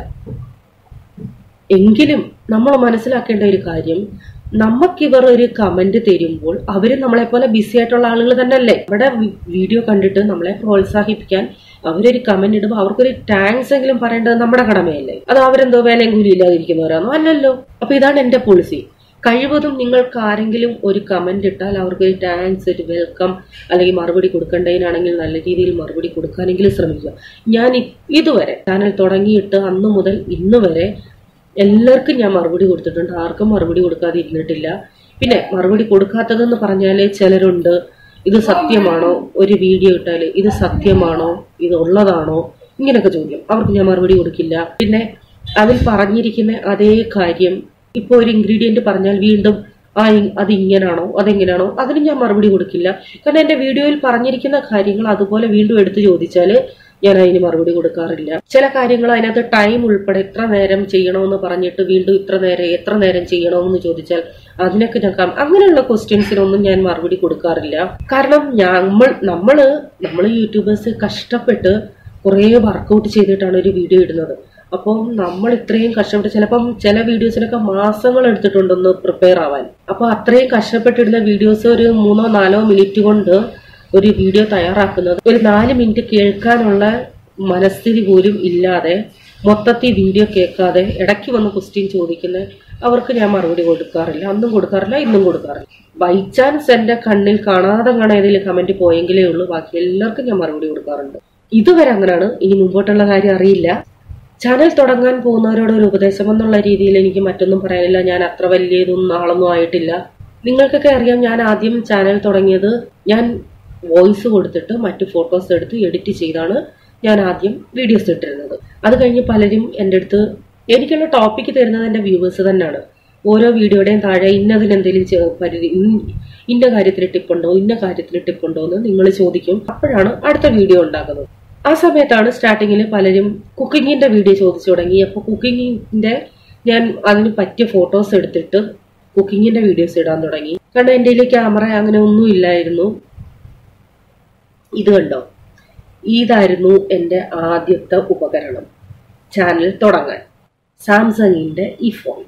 [SPEAKER 1] എങ്കിലും നമ്മൾ മനസ്സിലാക്കേണ്ട ഒരു കാര്യം നമുക്കിവർ ഒരു കമന്റ് തരുമ്പോൾ അവര് നമ്മളെ പോലെ ബിസി ആയിട്ടുള്ള ആളുകൾ തന്നെയല്ലേ ഇവിടെ വീഡിയോ കണ്ടിട്ട് നമ്മളെ പ്രോത്സാഹിപ്പിക്കാൻ അവരൊരു കമന്റ് ഇടുമ്പോൾ അവർക്കൊരു താങ്ക്സ് എങ്കിലും പറയേണ്ടത് നമ്മുടെ കടമയല്ലേ അത് അവരെന്തോ വേലയും കൂലി ഇല്ലാതിരിക്കുന്നവരാണോ അല്ലല്ലോ അപ്പൊ ഇതാണ് എന്റെ പോളിസി കഴിവതും നിങ്ങൾക്ക് ആരെങ്കിലും ഒരു കമന്റ് ഇട്ടാൽ അവർക്ക് ഒരു താങ്ക്സ് ഒരു വെൽക്കം അല്ലെങ്കിൽ മറുപടി കൊടുക്കേണ്ടതിനാണെങ്കിൽ നല്ല രീതിയിൽ മറുപടി കൊടുക്കാനെങ്കിലും ശ്രമിക്കുക ഞാൻ ഇ- ഇതുവരെ ചാനൽ തുടങ്ങിയിട്ട് അന്ന് മുതൽ ഇന്ന് വരെ എല്ലാവർക്കും ഞാൻ മറുപടി കൊടുത്തിട്ടുണ്ട് ആർക്കും മറുപടി കൊടുക്കാതെ ഇരുന്നിട്ടില്ല പിന്നെ മറുപടി കൊടുക്കാത്തതെന്ന് പറഞ്ഞാൽ ചിലരുണ്ട് ഇത് സത്യമാണോ ഒരു വീഡിയോ ഇട്ടാൽ ഇത് സത്യമാണോ ഇത് ഉള്ളതാണോ ഇങ്ങനെയൊക്കെ ചോദ്യം അവർക്ക് ഞാൻ മറുപടി കൊടുക്കില്ല പിന്നെ അതിൽ പറഞ്ഞിരിക്കുന്ന അതേ കാര്യം ഇപ്പോൾ ഒരു ഇൻഗ്രീഡിയന്റ് പറഞ്ഞാൽ വീണ്ടും ആ ഇ- അത് ഇങ്ങനാണോ അതെങ്ങനെയാണോ അതിന് ഞാൻ മറുപടി കൊടുക്കില്ല കാരണം എൻ്റെ വീഡിയോയിൽ പറഞ്ഞിരിക്കുന്ന കാര്യങ്ങൾ അതുപോലെ വീണ്ടും എടുത്ത് ചോദിച്ചാൽ ഞാൻ അതിന് മറുപടി കൊടുക്കാറില്ല ചില കാര്യങ്ങൾ അതിനകത്ത് ടൈം ഉൾപ്പെടെ എത്ര നേരം ചെയ്യണമെന്ന് പറഞ്ഞിട്ട് വീണ്ടും ഇത്ര നേരം എത്ര നേരം ചെയ്യണമെന്ന് ചോദിച്ചാൽ അതിനൊക്കെ ഞാൻ കം- അങ്ങനെയുള്ള ക്വസ്റ്റ്യൻസിനൊന്നും ഞാൻ മറുപടി കൊടുക്കാറില്ല കാരണം നമ്മൾ നമ്മള് നമ്മൾ യൂട്യൂബേഴ്സ് കഷ്ടപ്പെട്ട് കുറേ വർക്കൗട്ട് ചെയ്തിട്ടാണ് ഒരു വീഡിയോ ഇടുന്നത് അപ്പം നമ്മൾ ഇത്രയും കഷ്ടപ്പെട്ട് ചിലപ്പം ചില വീഡിയോസിനൊക്കെ മാസങ്ങൾ എടുത്തിട്ടുണ്ടെന്ന് പ്രിപ്പയർ ആവാൻ അപ്പൊ അത്രയും കഷ്ടപ്പെട്ടിടുന്ന വീഡിയോസ് ഒരു മൂന്നോ നാലോ മിനിറ്റ് കൊണ്ട് ഒരു വീഡിയോ തയ്യാറാക്കുന്നത് ഒരു നാല് മിനിറ്റ് കേൾക്കാനുള്ള മനസ്ഥിതി പോലും ഇല്ലാതെ മൊത്തത്തിൽ വീഡിയോ കേൾക്കാതെ ഇടയ്ക്ക് വന്ന് ക്വസ്റ്റ്യൻ ചോദിക്കുന്ന അവർക്ക് ഞാൻ മറുപടി കൊടുക്കാറില്ല അന്നും കൊടുക്കാറില്ല ഇന്നും കൊടുക്കാറില്ല ബൈ ചാൻസ് എന്റെ കണ്ണിൽ കാണാതെ കാണാൻ ഏതെങ്കിലും കമന്റ് പോയെങ്കിലേ ഉള്ളൂ ബാക്കി എല്ലാവർക്കും ഞാൻ മറുപടി കൊടുക്കാറുണ്ട് ഇതുവരെ അങ്ങനെയാണ് ഇനി മുമ്പോട്ടുള്ള കാര്യം അറിയില്ല ചാനൽ തുടങ്ങാൻ പോകുന്നവരോട് ഒരു ഉപദേശം എന്നുള്ള രീതിയിൽ എനിക്ക് മറ്റൊന്നും പറയാനില്ല ഞാൻ അത്ര വലിയ ഇതൊന്നും ആളൊന്നും ആയിട്ടില്ല നിങ്ങൾക്കൊക്കെ അറിയാം ഞാൻ ആദ്യം ചാനൽ തുടങ്ങിയത് ഞാൻ വോയിസ് കൊടുത്തിട്ട് മറ്റു ഫോട്ടോസ് എടുത്ത് എഡിറ്റ് ചെയ്താണ് ഞാൻ ആദ്യം വീഡിയോസ് ഇട്ടിരുന്നത് അത് കഴിഞ്ഞ് പലരും എൻ്റെ അടുത്ത് എനിക്കുള്ള ടോപ്പിക്ക് തരുന്നത് എൻ്റെ വ്യൂവേഴ്സ് തന്നെയാണ് ഓരോ വീഡിയോയുടെയും താഴെ ഇന്നതിന് എന്തെങ്കിലും പരിധി ഇൻ- ഇന്ന കാര്യത്തിൽ ടിപ്പുണ്ടോ ഇന്ന കാര്യത്തിൽ ടിപ്പുണ്ടോ എന്ന് നിങ്ങൾ ചോദിക്കും അപ്പോഴാണ് അടുത്ത വീഡിയോ ഉണ്ടാക്കുന്നത് ആ സമയത്താണ് സ്റ്റാർട്ടിങ്ങിൽ പലരും കുക്കിങ്ങിന്റെ വീഡിയോ ചോദിച്ചു തുടങ്ങി അപ്പോൾ കുക്കിങ്ങിന്റെ ഞാൻ അതിന് പറ്റിയ ഫോട്ടോസ് എടുത്തിട്ട് കുക്കിങ്ങിന്റെ വീഡിയോസ് ഇടാൻ തുടങ്ങി കാരണം എൻ്റെ കയ്യിൽ ക്യാമറ അങ്ങനെ ഒന്നും ഇല്ലായിരുന്നു ഇത് കണ്ടോ ഇതായിരുന്നു എൻ്റെ ആദ്യത്തെ ഉപകരണം ചാനൽ തുടങ്ങാൻ സാംസങ്ങിന്റെ ഈ ഫോൺ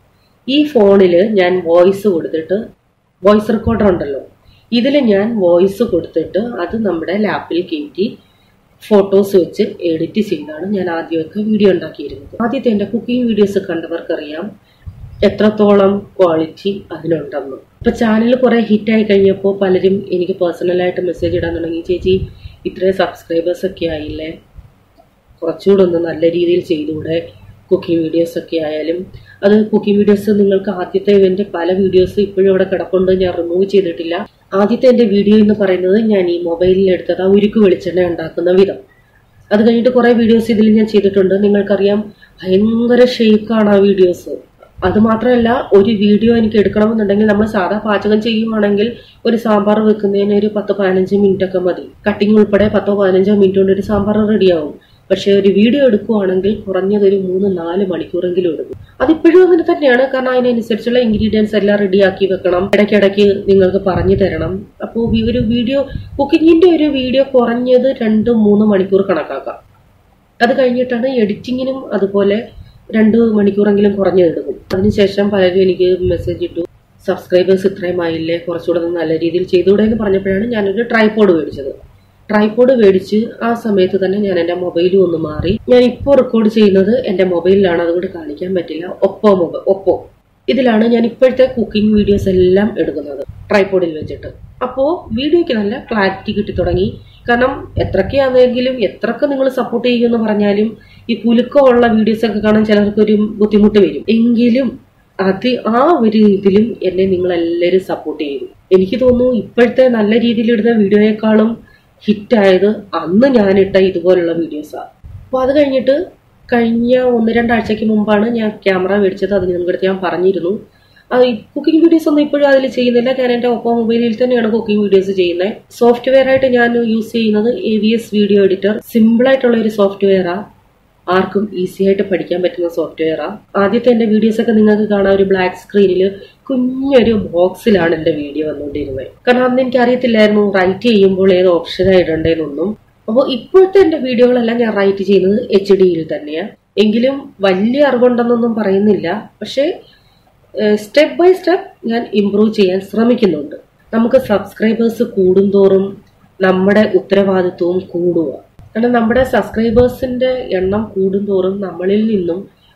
[SPEAKER 1] ഈ ഫോണിൽ ഞാൻ വോയിസ് കൊടുത്തിട്ട് വോയിസ് റെക്കോർഡർ ഉണ്ടല്ലോ ഇതിൽ ഞാൻ വോയിസ് കൊടുത്തിട്ട് അത് നമ്മുടെ ലാപ്പിൽ കയറ്റി ഫോട്ടോസ് വെച്ച് എഡിറ്റ് ചെയ്താണ് ഞാൻ ആദ്യമൊക്കെ വീഡിയോ ഉണ്ടാക്കിയിരുന്നത് ആദ്യത്തെ എൻ്റെ കുക്കിംഗ് വീഡിയോസ് കണ്ടവർക്കറിയാം എത്രത്തോളം ക്വാളിറ്റി അതിനുണ്ടെന്ന് ഇപ്പൊ ചാനൽ കുറെ ഹിറ്റായി കഴിഞ്ഞപ്പോൾ പലരും എനിക്ക് പേഴ്സണലായിട്ട് മെസ്സേജ് ഇടാൻ തുടങ്ങി ചേച്ചി ഇത്രയും സബ്സ്ക്രൈബേഴ്സ് ഒക്കെ ആയില്ലേ കുറച്ചുകൂടെ ഒന്ന് നല്ല രീതിയിൽ ചെയ്തുകൂടെ കുക്കിംഗ് വീഡിയോസ് ഒക്കെ ആയാലും അത് കുക്കിംഗ് വീഡിയോസ് നിങ്ങൾക്ക് ആദ്യത്തെ എൻ്റെ പല വീഡിയോസ് ഇപ്പോഴും ഇവിടെ കിടപ്പുണ്ട് ഞാൻ റിമൂവ് ചെയ്തിട്ടില്ല ആദ്യത്തെ എൻ്റെ വീഡിയോ എന്ന് പറയുന്നത് ഞാൻ ഈ മൊബൈലിൽ എടുത്തത് ആ ഉരുക്ക് വെളിച്ചെണ്ണ ഉണ്ടാക്കുന്ന വിധം അത് കഴിഞ്ഞിട്ട് കുറെ വീഡിയോസ് ഇതിൽ ഞാൻ ചെയ്തിട്ടുണ്ട് നിങ്ങൾക്കറിയാം ഭയങ്കര ഷെയ്ക്കാണ് ആ വീഡിയോസ് അത് മാത്രമല്ല ഒരു വീഡിയോ എനിക്ക് എടുക്കണമെന്നുണ്ടെങ്കിൽ നമ്മൾ സാധാ പാചകം ചെയ്യുവാണെങ്കിൽ ഒരു സാമ്പാർ വെക്കുന്നതിന് ഒരു പത്ത് പതിനഞ്ച് മിനിറ്റ് ഒക്കെ മതി കട്ടിങ് ഉൾപ്പെടെ പത്തോ പതിനഞ്ചോ മിനിറ്റ് കൊണ്ട് ഒരു സാമ്പാർ റെഡിയാവും പക്ഷെ ഒരു വീഡിയോ എടുക്കുവാണെങ്കിൽ കുറഞ്ഞത് ഒരു മൂന്ന് നാല് മണിക്കൂറെങ്കിലും എടുക്കും അതിപ്പോഴും അങ്ങനെ തന്നെയാണ് കാരണം അതിനനുസരിച്ചുള്ള ഇൻഗ്രീഡിയൻസ് എല്ലാം റെഡിയാക്കി വെക്കണം ഇടയ്ക്കിടയ്ക്ക് നിങ്ങൾക്ക് പറഞ്ഞു തരണം അപ്പോൾ ഒരു വീഡിയോ കുക്കിങ്ങിന്റെ ഒരു വീഡിയോ കുറഞ്ഞത് രണ്ട് മൂന്ന് മണിക്കൂർ കണക്കാക്കാം അത് കഴിഞ്ഞിട്ടാണ് എഡിറ്റിങ്ങിനും അതുപോലെ രണ്ട് മണിക്കൂറെങ്കിലും കുറഞ്ഞു എടുക്കും അതിനുശേഷം പലരും എനിക്ക് മെസ്സേജ് ഇട്ടു സബ്സ്ക്രൈബേഴ്സ് ഇത്രയും ആയില്ലേ കുറച്ചുകൂടെ ഒന്ന് നല്ല രീതിയിൽ ചെയ്തുകൂടെ എന്ന് പറഞ്ഞപ്പോഴാണ് ഞാനൊരു ട്രൈപോഡ് മേടിച്ചത് ട്രൈപോഡ് മേടിച്ച് ആ സമയത്ത് തന്നെ ഞാൻ എൻ്റെ മൊബൈലും ഒന്ന് മാറി ഞാൻ ഇപ്പോൾ റെക്കോർഡ് ചെയ്യുന്നത് എൻ്റെ മൊബൈലിലാണ് അതുകൊണ്ട് കാണിക്കാൻ പറ്റില്ല ഒപ്പോ മൊബൈൽ ഒപ്പോ ഇതിലാണ് ഞാൻ ഇപ്പോഴത്തെ കുക്കിംഗ് വീഡിയോസ് എല്ലാം എടുക്കുന്നത് ട്രൈപോഡിൽ വെച്ചിട്ട് അപ്പോൾ വീഡിയോയ്ക്ക് നല്ല ക്ലാരിറ്റി കിട്ടി തുടങ്ങി കാരണം എത്രയൊക്കെയാണെങ്കിലും എത്രയൊക്കെ നിങ്ങൾ സപ്പോർട്ട് ചെയ്യുമെന്ന് പറഞ്ഞാലും ഈ കുലുക്കമുള്ള വീഡിയോസ് ഒക്കെ കാണാൻ ചിലർക്ക് ഒരു ബുദ്ധിമുട്ട് വരും എങ്കിലും അത് ആ ഒരു ഇതിലും എന്നെ നിങ്ങൾ എല്ലാവരും സപ്പോർട്ട് ചെയ്തു എനിക്ക് തോന്നുന്നു ഇപ്പോഴത്തെ നല്ല രീതിയിൽ ഇടുന്ന വീഡിയോയെക്കാളും ഹിറ്റായത് അന്ന് ഞാനിട്ട ഇതുപോലുള്ള വീഡിയോസാണ് അപ്പോൾ അത് കഴിഞ്ഞിട്ട് കഴിഞ്ഞ ഒന്ന് രണ്ടാഴ്ചയ്ക്ക് മുമ്പാണ് ഞാൻ ക്യാമറ മേടിച്ചത് അത് നിങ്ങളുടെ ഞാൻ പറഞ്ഞിരുന്നു കുക്കിംഗ് വീഡിയോസ് ഒന്നും ഇപ്പോഴും അതിൽ ചെയ്യുന്നില്ല ഞാൻ എൻ്റെ ഒപ്പം മൊബൈലിൽ തന്നെയാണ് കുക്കിംഗ് വീഡിയോസ് ചെയ്യുന്നത് സോഫ്റ്റ്വെയർ ആയിട്ട് ഞാൻ യൂസ് ചെയ്യുന്നത് A V S video editor simple ആയിട്ടുള്ള ഒരു സോഫ്റ്റ്വെയറാ ആർക്കും ഈസി ആയിട്ട് പഠിക്കാൻ പറ്റുന്ന സോഫ്റ്റ്വെയറാ ആദ്യത്തെ എൻ്റെ വീഡിയോസ് ഒക്കെ നിങ്ങൾക്ക് കാണാൻ ഒരു ബ്ലാക്ക് സ്ക്രീനിൽ കുഞ്ഞൊരു ബോക്സിലാണ് എൻ്റെ വീഡിയോ വന്നുകൊണ്ടിരുന്നത് കാരണം അന്ന് എനിക്ക് അറിയത്തില്ലായിരുന്നു റൈറ്റ് ചെയ്യുമ്പോൾ ഏത് ഓപ്ഷനാണ് ഇടണ്ടേന്നൊന്നും അപ്പോൾ ഇപ്പോഴത്തെ എൻ്റെ വീഡിയോകളെല്ലാം ഞാൻ റൈറ്റ് ചെയ്യുന്നത് എച്ച് ഡിയിൽ തന്നെയാണ് എങ്കിലും വലിയ അറിവുണ്ടെന്നൊന്നും പറയുന്നില്ല പക്ഷേ സ്റ്റെപ്പ് ബൈ സ്റ്റെപ്പ് ഞാൻ ഇമ്പ്രൂവ് ചെയ്യാൻ ശ്രമിക്കുന്നുണ്ട് നമുക്ക് സബ്സ്ക്രൈബേഴ്സ് കൂടുന്തോറും നമ്മുടെ ഉത്തരവാദിത്വവും കൂടുക കാരണം നമ്മുടെ സബ്സ്ക്രൈബേഴ്സിന്റെ എണ്ണം കൂടുന്തോറും നമ്മളിൽ നിന്നും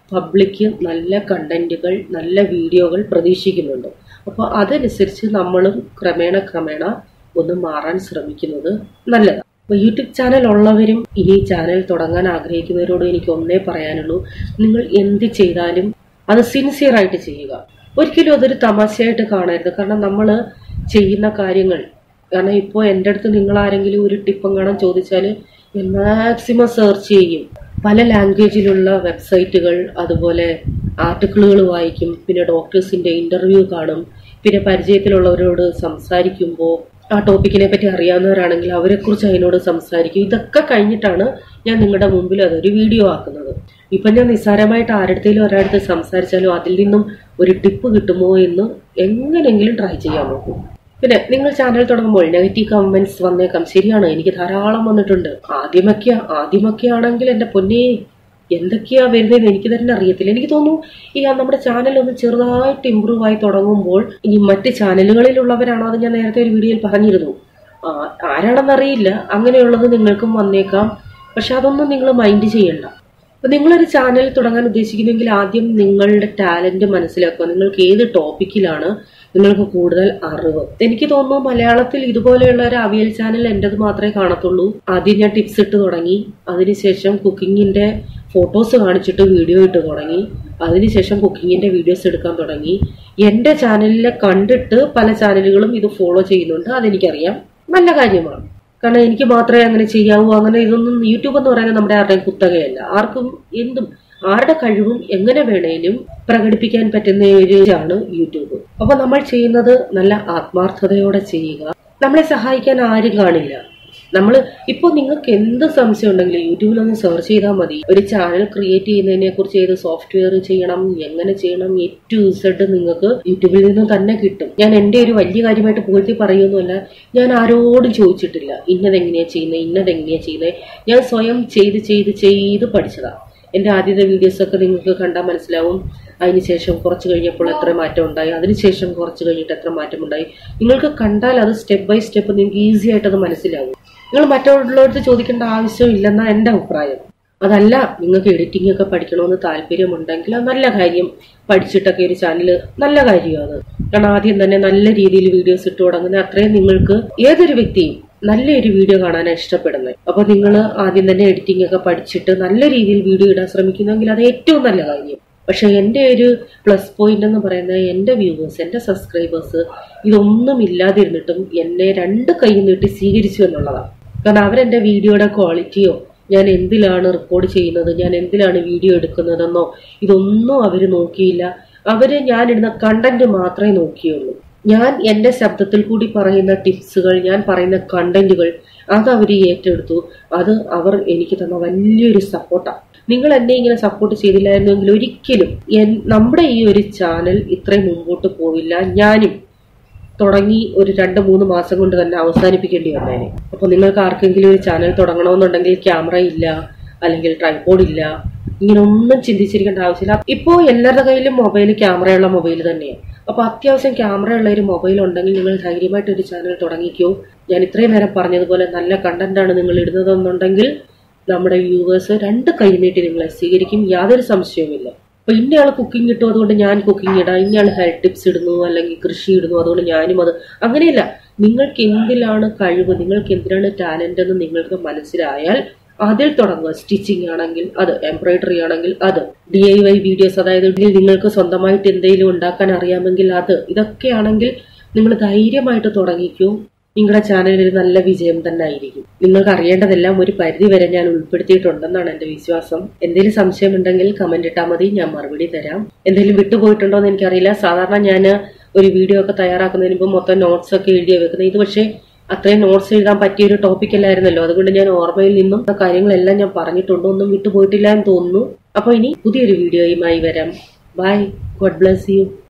[SPEAKER 1] പബ്ലിക്ക് നല്ല കണ്ടന്റുകൾ നല്ല വീഡിയോകൾ പ്രതീക്ഷിക്കുന്നുണ്ട് അപ്പോൾ അതനുസരിച്ച് നമ്മളും ക്രമേണ ക്രമേണ ഒന്ന് മാറാൻ ശ്രമിക്കുന്നത് നല്ലതാണ് അപ്പോൾ യൂട്യൂബ് ചാനൽ ഉള്ളവരും ഇനി ചാനൽ തുടങ്ങാൻ ആഗ്രഹിക്കുന്നവരോട് എനിക്ക് ഒന്നേ പറയാനുള്ളൂ നിങ്ങൾ എന്ത് ചെയ്താലും അത് സിൻസിയർ ആയിട്ട് ചെയ്യുക ഒരിക്കലും അതൊരു തമാശയായിട്ട് കാണരുത് കാരണം നമ്മൾ ചെയ്യുന്ന കാര്യങ്ങൾ കാരണം ഇപ്പോൾ എൻ്റെ അടുത്ത് നിങ്ങൾ ആരെങ്കിലും ഒരു ടിപ്പം കാണാൻ ചോദിച്ചാൽ ഞാൻ മാക്സിമം സെർച്ച് ചെയ്യും പല ലാംഗ്വേജിലുള്ള വെബ്സൈറ്റുകൾ അതുപോലെ ആർട്ടിക്കിളുകൾ വായിക്കും പിന്നെ ഡോക്ടേഴ്സിന്റെ ഇന്റർവ്യൂ കാണും പിന്നെ പരിചയത്തിലുള്ളവരോട് സംസാരിക്കുമ്പോൾ ആ ടോപ്പിക്കിനെ പറ്റി അറിയാവുന്നവരാണെങ്കിൽ അവരെക്കുറിച്ച് അതിനോട് സംസാരിക്കും ഇതൊക്കെ കഴിഞ്ഞിട്ടാണ് ഞാൻ നിങ്ങളുടെ മുമ്പിൽ അതൊരു വീഡിയോ ആക്കുന്നത് ഇപ്പം ഞാൻ നിസ്സാരമായിട്ട് ആരുടെയും ഒരാടുത്ത് സംസാരിച്ചാലും അതിൽ നിന്നും ഒരു ടിപ്പ് കിട്ടുമോ എന്ന് എങ്ങനെയെങ്കിലും ട്രൈ ചെയ്യാൻ നോക്കും പിന്നെ നിങ്ങൾ ചാനൽ തുടങ്ങുമ്പോൾ നെഗറ്റീവ് കമന്റ്സ് വന്നേക്കാം ശരിയാണ് എനിക്ക് ധാരാളം വന്നിട്ടുണ്ട് ആദ്യമൊക്കെ ആദ്യമൊക്കെ ആണെങ്കിൽ എൻ്റെ പൊന്നെ എന്തൊക്കെയാ വരുന്നതെന്ന് എനിക്ക് തന്നെ അറിയത്തില്ല എനിക്ക് തോന്നുന്നു ഈ ആ നമ്മുടെ ചാനൽ ഒന്ന് ചെറുതായിട്ട് ഇമ്പ്രൂവ് ആയി തുടങ്ങുമ്പോൾ ഇനി മറ്റ് ചാനലുകളിലുള്ളവരാണോ അത് ഞാൻ നേരത്തെ ഒരു വീഡിയോയിൽ പറഞ്ഞിരുന്നു ആ, ആരാണെന്നറിയില്ല അങ്ങനെയുള്ളത് നിങ്ങൾക്കും വന്നേക്കാം പക്ഷെ അതൊന്നും നിങ്ങൾ മൈൻഡ് ചെയ്യണ്ട അപ്പൊ നിങ്ങളൊരു ചാനൽ തുടങ്ങാൻ ഉദ്ദേശിക്കുന്നെങ്കിൽ ആദ്യം നിങ്ങളുടെ ടാലന്റ് മനസ്സിലാക്കുക നിങ്ങൾക്ക് ഏത് ടോപ്പിക്കിലാണ് നിങ്ങൾക്ക് കൂടുതൽ അറിവ് എനിക്ക് തോന്നുന്നു മലയാളത്തിൽ ഇതുപോലെയുള്ള ഒരു അവിയൽ ചാനൽ എന്റേത് മാത്രമേ കാണത്തുള്ളൂ ആദ്യം ഞാൻ ടിപ്സ് ഇട്ട് തുടങ്ങി അതിനുശേഷം കുക്കിങ്ങിന്റെ ഫോട്ടോസ് കാണിച്ചിട്ട് വീഡിയോ ഇട്ട് തുടങ്ങി അതിനുശേഷം കുക്കിങ്ങിന്റെ വീഡിയോസ് എടുക്കാൻ തുടങ്ങി എന്റെ ചാനലിലെ കണ്ടിട്ട് പല ചാനലുകളും ഇത് ഫോളോ ചെയ്യുന്നുണ്ട് അതെനിക്കറിയാം നല്ല കാര്യമാണ് കാരണം എനിക്ക് മാത്രമേ അങ്ങനെ ചെയ്യാവൂ അങ്ങനെ ഇതൊന്നും യൂട്യൂബ് എന്ന് പറയുന്നത് നമ്മുടെ ആരുടെയും കുത്തകയല്ല ആർക്കും എന്തും ആരുടെ കഴിവും എങ്ങനെ വേണേലും പ്രകടിപ്പിക്കാൻ പറ്റുന്ന ഒരു ഇതാണ് യൂട്യൂബ് അപ്പൊ നമ്മൾ ചെയ്യുന്നത് നല്ല ആത്മാർത്ഥതയോടെ ചെയ്യുക നമ്മളെ സഹായിക്കാൻ ആരും കാണില്ല നമ്മൾ ഇപ്പോൾ നിങ്ങൾക്ക് എന്ത് സംശയം ഉണ്ടെങ്കിലും യൂട്യൂബിലൊന്ന് സെർച്ച് ചെയ്താൽ മതി ഒരു ചാനൽ ക്രിയേറ്റ് ചെയ്യുന്നതിനെ കുറിച്ച് ഏത് സോഫ്റ്റ്വെയർ ചെയ്യണം എങ്ങനെ ചെയ്യണം എ ടു ഇസഡ് നിങ്ങൾക്ക് യൂട്യൂബിൽ നിന്ന് തന്നെ കിട്ടും ഞാൻ എൻ്റെ ഒരു വലിയ കാര്യമായിട്ട് പുകഴ്ത്തി പറയുന്നതല്ല ഞാൻ ആരോടും ചോദിച്ചിട്ടില്ല ഇന്നതെങ്ങനെയാ ചെയ്യുന്നത് ഇന്നതെങ്ങനെയാ ചെയ്യുന്നത് ഞാൻ സ്വയം ചെയ്ത് ചെയ്ത് ചെയ്ത് പഠിച്ചതാണ് എൻ്റെ ആദ്യത്തെ വീഡിയോസ് ഒക്കെ നിങ്ങൾക്ക് കണ്ടാൽ മനസ്സിലാവും അതിനുശേഷം കുറച്ച് കഴിഞ്ഞപ്പോൾ എത്ര മാറ്റം ഉണ്ടായി അതിനുശേഷം കുറച്ച് കഴിഞ്ഞിട്ട് എത്ര മാറ്റമുണ്ടായി നിങ്ങൾക്ക് കണ്ടാൽ അത് സ്റ്റെപ്പ് ബൈ സ്റ്റെപ്പ് നിങ്ങൾക്ക് ഈസി ആയിട്ട് അത് മനസ്സിലാവും നിങ്ങൾ മറ്റുള്ളവർക്ക് ചോദിക്കേണ്ട ആവശ്യമില്ലെന്നാ എൻ്റെ അഭിപ്രായം അതല്ല നിങ്ങൾക്ക് എഡിറ്റിംഗ് ഒക്കെ പഠിക്കണമെന്ന് താല്പര്യമുണ്ടെങ്കിൽ അത് നല്ല കാര്യം പഠിച്ചിട്ടൊക്കെ ഒരു ചാനൽ നല്ല കാര്യമാണ് കാരണം ആദ്യം തന്നെ നല്ല രീതിയിൽ വീഡിയോസ് ഇട്ട് തുടങ്ങുന്ന അത്രയും നിങ്ങൾക്ക് ഏതൊരു വ്യക്തിയും നല്ലൊരു വീഡിയോ കാണാനാണ് ഇഷ്ടപ്പെടുന്നത് അപ്പൊ നിങ്ങൾ ആദ്യം തന്നെ എഡിറ്റിംഗ് ഒക്കെ പഠിച്ചിട്ട് നല്ല രീതിയിൽ വീഡിയോ ഇടാൻ ശ്രമിക്കുന്നെങ്കിൽ അത് ഏറ്റവും നല്ല കാര്യം പക്ഷെ എൻ്റെ ഒരു പ്ലസ് പോയിന്റ് എന്ന് പറയുന്നത് എൻ്റെ വ്യൂവേഴ്സ് എൻ്റെ സബ്സ്ക്രൈബേഴ്സ് ഇതൊന്നും ഇല്ലാതിരുന്നിട്ടും എന്നെ രണ്ട് കൈ നീട്ടി സ്വീകരിച്ചു എന്നുള്ളതാണ് കാരണം അവരെൻ്റെ വീഡിയോയുടെ ക്വാളിറ്റിയോ ഞാൻ എന്തിലാണ് റെക്കോർഡ് ചെയ്യുന്നത് ഞാൻ എന്തിലാണ് വീഡിയോ എടുക്കുന്നതെന്നോ ഇതൊന്നും അവർ നോക്കിയില്ല അവര് ഞാനിടുന്ന കണ്ടന്റ് മാത്രമേ നോക്കിയുള്ളൂ ഞാൻ എൻ്റെ ശബ്ദത്തിൽ കൂടി പറയുന്ന ടിപ്സുകൾ ഞാൻ പറയുന്ന കണ്ടന്റുകൾ അത് അവർ ഏറ്റെടുത്തു അത് അവർ എനിക്ക് തന്ന വലിയൊരു സപ്പോർട്ടാണ് നിങ്ങൾ എന്നെ ഇങ്ങനെ സപ്പോർട്ട് ചെയ്തില്ലായിരുന്നെങ്കിൽ ഒരിക്കലും എൻ- നമ്മുടെ ഈ ഒരു ചാനൽ ഇത്രയും മുമ്പോട്ട് പോവില്ല ഞാനും തുടങ്ങി ഒരു രണ്ട് മൂന്ന് മാസം കൊണ്ട് തന്നെ അവസാനിപ്പിക്കേണ്ടി വന്നേനെ അപ്പൊ നിങ്ങൾക്ക് ആർക്കെങ്കിലും ഒരു ചാനൽ തുടങ്ങണമെന്നുണ്ടെങ്കിൽ ക്യാമറ ഇല്ല അല്ലെങ്കിൽ ട്രൈപോഡ് ഇല്ല ഇങ്ങനെ ഒന്നും ചിന്തിച്ചിരിക്കേണ്ട ആവശ്യമില്ല ഇപ്പോ എല്ലാവരുടെ കയ്യിലും മൊബൈൽ ക്യാമറയുള്ള മൊബൈൽ തന്നെയാണ് അപ്പൊ അത്യാവശ്യം ക്യാമറ ഉള്ള ഒരു മൊബൈൽ ഉണ്ടെങ്കിൽ നിങ്ങൾ ധൈര്യമായിട്ട് ഒരു ചാനൽ തുടങ്ങിക്കോ ഞാൻ ഇത്രയും നേരം പറഞ്ഞതുപോലെ നല്ല കണ്ടന്റ് ആണ് നിങ്ങൾ ഇടുന്നതെന്നുണ്ടെങ്കിൽ നമ്മുടെ വ്യൂവേഴ്സ് രണ്ട് കൈ നീട്ടി നിങ്ങളെ സ്വീകരിക്കും യാതൊരു സംശയവുമില്ല അപ്പൊ ഇന്നയാൾ കുക്കിംഗ് ഇട്ടു അതുകൊണ്ട് ഞാൻ കുക്കിംഗ് ഇടാം ഇന്നയാൾ ഹെൽത്ത് ടിപ്സ് ഇടുന്നു അല്ലെങ്കിൽ കൃഷി ഇടുന്നു അതുകൊണ്ട് ഞാനും അത് അങ്ങനെയല്ല നിങ്ങൾക്ക് എന്തിലാണ് കഴിവ് നിങ്ങൾക്ക് എന്തിനാണ് ടാലന്റ് എന്ന് നിങ്ങൾക്ക് മനസ്സിലായാൽ അതിൽ തുടങ്ങുക സ്റ്റിച്ചിങ് ആണെങ്കിൽ അത് എംബ്രോയിഡറി ആണെങ്കിൽ അത് ഡി ഐ വൈ വീഡിയോസ് അതായത് ഇതിൽ നിങ്ങൾക്ക് സ്വന്തമായിട്ട് എന്തെങ്കിലും ഉണ്ടാക്കാൻ അറിയാമെങ്കിൽ അത് ഇതൊക്കെയാണെങ്കിൽ നിങ്ങൾ ധൈര്യമായിട്ട് തുടങ്ങിക്കൂ നിങ്ങളുടെ ചാനലിൽ ഒരു നല്ല വിജയം തന്നെ ആയിരിക്കും നിങ്ങൾക്ക് അറിയേണ്ടതെല്ലാം ഒരു പരിധി വരെ ഞാൻ ഉൾപ്പെടുത്തിയിട്ടുണ്ടെന്നാണ് എന്റെ വിശ്വാസം എന്തെങ്കിലും സംശയം ഉണ്ടെങ്കിൽ കമന്റ് ഇട്ടാൽ മതി ഞാൻ മറുപടി തരാം എന്തെങ്കിലും വിട്ടുപോയിട്ടുണ്ടോ എന്ന് എനിക്കറിയില്ല സാധാരണ ഞാൻ ഒരു വീഡിയോ ഒക്കെ തയ്യാറാക്കുന്നതിന് മുമ്പ് മൊത്തം നോട്ട്സ് ഒക്കെ എഴുതിയ വെക്കുന്നത് ഇത് പക്ഷേ അത്രയും നോട്ട്സ് എഴുതാൻ പറ്റിയ ഒരു ടോപ്പിക് അല്ലായിരുന്നല്ലോ അതുകൊണ്ട് ഞാൻ ഓർമ്മയിൽ നിന്നും ആ കാര്യങ്ങളെല്ലാം ഞാൻ പറഞ്ഞിട്ടുണ്ട് ഒന്നും വിട്ടുപോയിട്ടില്ല എന്ന് തോന്നുന്നു അപ്പൊ ഇനി പുതിയൊരു വീഡിയോയുമായി വരാം ബൈ ഗോഡ് ബ്ലസ് യു